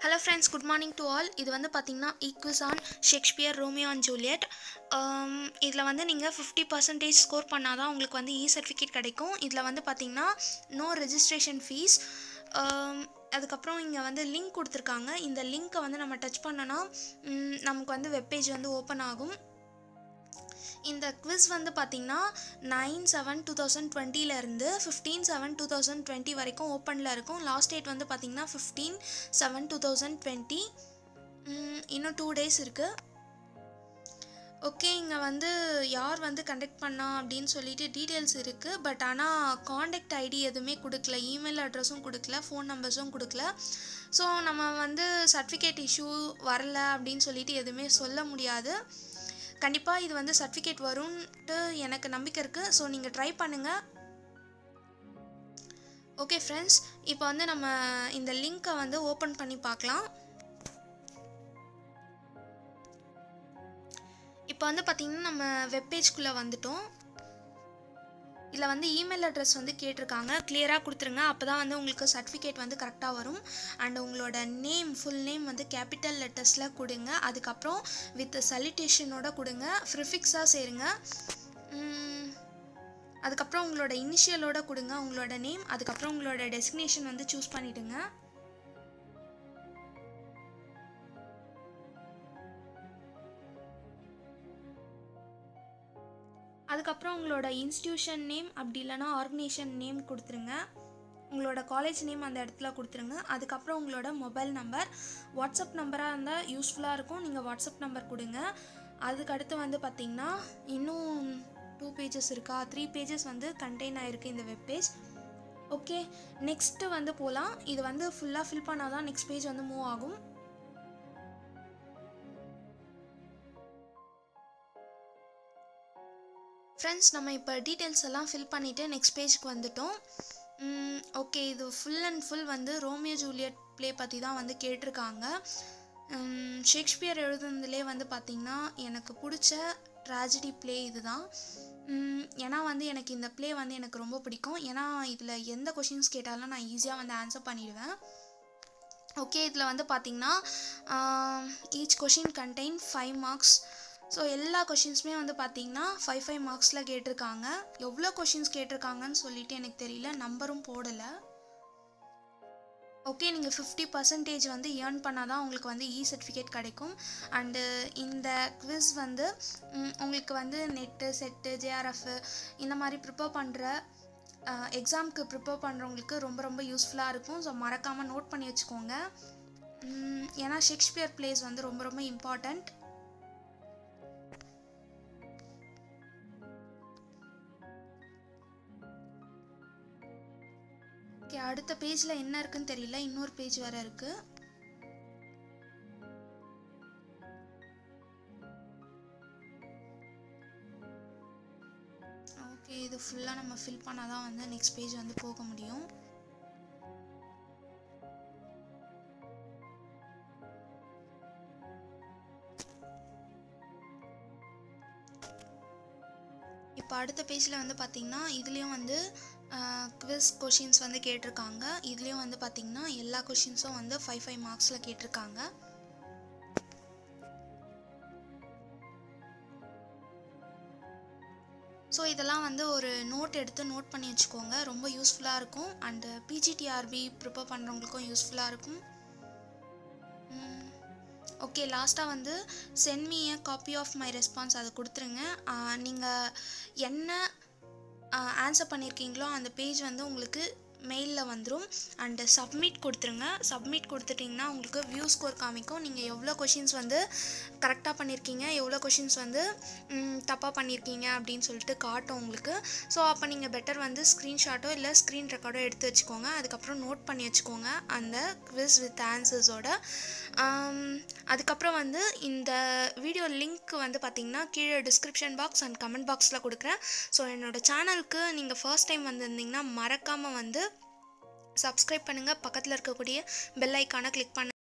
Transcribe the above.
hello friends good morning to all இது வந்து பார்த்தீங்கன்னா e quiz on Shakespeare Romeo and Juliet இதில் வந்து நீங்கள் ஃபிஃப்டி பர்சன்டேஜ் ஸ்கோர் பண்ணால் தான் உங்களுக்கு வந்து இ சர்டிஃபிகேட் கிடைக்கும் இதில் வந்து பார்த்தீங்கன்னா நோ ரெஜிஸ்ட்ரேஷன் ஃபீஸ் அதுக்கப்புறம் இங்கே வந்து லிங்க் கொடுத்துருக்காங்க இந்த லிங்க்கை வந்து நம்ம டச் பண்ணோன்னா ம், நமக்கு வந்து வெப்பேஜ் வந்து ஓப்பன் ஆகும் இந்த குவிஸ் வந்து பார்த்திங்கன்னா நைன் செவன் டூ தௌசண்ட் டுவெண்ட்டிலேருந்து fifteen seven two thousand twenty வரைக்கும் ஓப்பனில் இருக்கும் லாஸ்ட் டேட் வந்து பார்த்திங்கன்னா fifteen seven two thousand twenty இன்னும் டூ டேஸ் இருக்குது ஓகே இங்கே வந்து யார் வந்து கண்டக்ட் பண்ணா அப்படின்னு சொல்லிட்டு டீட்டெயில்ஸ் இருக்குது பட் ஆனால் காண்டாக்ட் ஐடி எதுவுமே கொடுக்கல இமெயில் அட்ரஸும் கொடுக்கல ஃபோன் நம்பர்ஸும் கொடுக்கல ஸோ நம்ம வந்து சர்டிஃபிகேட் இஷ்யூ வரல அப்படின்னு சொல்லிட்டு எதுவுமே சொல்ல முடியாது கண்டிப்பாக இது வந்து சர்டிஃபிகேட் வரும்ன்ட்டு எனக்கு நம்பிக்கை இருக்குது ஸோ நீங்கள் ட்ரை பண்ணுங்கள் ஓகே ஃப்ரெண்ட்ஸ் இப்போ வந்து நம்ம இந்த லிங்க்கை வந்து ஓப்பன் பண்ணி பார்க்கலாம் இப்போ வந்து பார்த்திங்கன்னா நம்ம வெப்பேஜ்குள்ளே வந்துட்டோம் இதில் வந்து இமெயில் அட்ரஸ் வந்து கேட்டிருக்காங்க கிளியராக கொடுத்துருங்க அப்போ தான் வந்து உங்களுக்கு சர்டிஃபிகேட் வந்து கரெக்டாக வரும் அண்ட் உங்களோட நேம் ஃபுல் நேம் வந்து கேபிட்டல் லெட்டர்ஸில் கொடுங்க அதுக்கப்புறம் வித் சலிட்டேஷனோட கொடுங்க ப்ரிஃபிக்ஸாக சேருங்க உம், அதுக்கப்புறம் உங்களோட இனிஷியலோட கொடுங்க உங்களோட நேம் அதுக்கப்புறம் உங்களோட டெஸ்டினேஷன் வந்து சூஸ் பண்ணிவிடுங்க அதுக்கப்புறம் உங்களோட இன்ஸ்டியூஷன் நேம் அப்படி இல்லைன்னா ஆர்கனைசேஷன் நேம் கொடுத்துருங்க உங்களோட காலேஜ் நேம் அந்த இடத்துல கொடுத்துருங்க அதுக்கப்புறம் உங்களோட மொபைல் நம்பர் வாட்ஸ்அப் நம்பராக இருந்தால் யூஸ்ஃபுல்லாக இருக்கும் நீங்கள் வாட்ஸ்அப் நம்பர் கொடுங்க அதுக்கடுத்து வந்து பார்த்திங்கன்னா இன்னும் டூ பேஜஸ் இருக்கா த்ரீ பேஜஸ் வந்து கண்டெயின் ஆகிருக்கு இந்த வெப்பேஜ் ஓகே நெக்ஸ்ட்டு வந்து போகலாம் இது வந்து ஃபுல்லாக ஃபில் பண்ணால் தான் நெக்ஸ்ட் பேஜ் வந்து மூவ் ஆகும் ஃப்ரெண்ட்ஸ் நம்ம இப்போ டீட்டெயில்ஸ் எல்லாம் ஃபில் பண்ணிவிட்டு நெக்ஸ்ட் பேஜ்க்கு வந்துட்டோம் ஓகே இது ஃபுல் அண்ட் ஃபுல் வந்து ரோமியோ ஜூலியட் ப்ளே பற்றி தான் வந்து கேட்டிருக்காங்க உம், ஷேக்ஸ்பியர் எழுதுனதுலே வந்து பார்த்திங்கன்னா எனக்கு பிடிச்ச ட்ராஜடி ப்ளே இதுதான் உம், ஏன்னா வந்து எனக்கு இந்த ப்ளே வந்து எனக்கு ரொம்ப பிடிக்கும் ஏன்னா இதில் எந்த கொஷின்ஸ் கேட்டாலும் நான் ஈஸியாக வந்து ஆன்சர் பண்ணிடுவேன் ஓகே இதில் வந்து பார்த்தீங்கன்னா each question contain five marks so எல்லா கொஷின்ஸுமே வந்து பார்த்தீங்கன்னா ஃபைவ் ஃபைவ் மார்க்ஸில் கேட்டிருக்காங்க எவ்வளோ கொஷின்ஸ் கேட்டிருக்காங்கன்னு சொல்லிட்டு எனக்கு தெரியல நம்பரும் போடலை ஓகே நீங்கள் ஃபிஃப்டி பர்சன்டேஜ் வந்து ஏர்ன் பண்ணால் தான் உங்களுக்கு வந்து இ சர்டிஃபிகேட் கிடைக்கும் அண்டு இந்த குவிஸ் வந்து ம், உங்களுக்கு வந்து நெட்டு செட்டு ஜேஆர்எஃப் இந்த மாதிரி ப்ரிப்பேர் பண்ணுற எக்ஸாமுக்கு ப்ரிப்பேர் பண்ணுறவங்களுக்கு ரொம்ப ரொம்ப யூஸ்ஃபுல்லாக இருக்கும் ஸோ மறக்காமல் நோட் பண்ணி வச்சுக்கோங்க ம், ஏன்னா ஷேக்ஸ்பியர் பிளேஸ் வந்து ரொம்ப ரொம்ப இம்பார்ட்டண்ட் ஓகே அடுத்த பேஜில் என்ன இருக்குன்னு தெரியல இன்னொரு பேஜ் வேறு இருக்குது ஓகே இது ஃபுல்லாக நம்ம ஃபில் பண்ணால் தான் வந்து நெக்ஸ்ட் பேஜ் வந்து போக முடியும் இப்போ அடுத்த பேஜில் வந்து பார்த்திங்கன்னா இதுலேயும் வந்து குவிஸ் கொஷின்ஸ் வந்து கேட்டிருக்காங்க இதுலேயும் வந்து பார்த்திங்கன்னா எல்லா கொஷின்ஸும் வந்து ஃபைவ் ஃபைவ் மார்க்ஸில் கேட்டிருக்காங்க ஸோ இதெல்லாம் வந்து ஒரு நோட் எடுத்து நோட் பண்ணி வச்சுக்கோங்க ரொம்ப யூஸ்ஃபுல்லாக இருக்கும் அண்டு பிஜிடிஆர்பி ப்ரிப்பேர் பண்ணுறவங்களுக்கும் யூஸ்ஃபுல்லாக இருக்கும் ஓகே லாஸ்ட்டாக வந்து send me a copy of my response அதை கொடுத்துருங்க நீங்கள் என்ன ஆன்சர் பண்ணியிருக்கீங்களோ அந்த பேஜ் வந்து உங்களுக்கு மெயிலில் வந்துடும் அண்டு சப்மிட் கொடுத்துருங்க சப்மிட் கொடுத்துட்டிங்கன்னா உங்களுக்கு வியூ ஸ்கோர் காமிக்கும் நீங்கள் எவ்வளோ கொஷின்ஸ் வந்து கரெக்டாக பண்ணியிருக்கீங்க எவ்வளோ கொஷின்ஸ் வந்து தப்பாக பண்ணியிருக்கீங்க அப்படின்னு சொல்லிட்டு காட்டும் உங்களுக்கு ஸோ அப்போ நீங்கள் பெட்டர் வந்து ஸ்க்ரீன்ஷாட்டோ இல்லை ஸ்க்ரீன் ரெக்கார்டோ எடுத்து வச்சுக்கோங்க அதுக்கப்புறம் நோட் பண்ணி வச்சுக்கோங்க அந்த குவிஸ் வித் ஆன்சர்ஸோட அதுக்கப்புறம் வந்து இந்த வீடியோ லிங்க் வந்து பார்த்தீங்கன்னா கீழே டிஸ்கிரிப்ஷன் பாக்ஸ் அண்ட் கமெண்ட் பாக்ஸில் கொடுக்குறேன் ஸோ என்னோடய சேனலுக்கு நீங்கள் ஃபர்ஸ்ட் டைம் வந்திருந்தீங்கன்னா மறக்காமல் வந்து சப்ஸ்கிரைப் பண்ணுங்கள் பக்கத்தில் இருக்கக்கூடிய பெல் ஐக்கானை கிளிக் பண்ண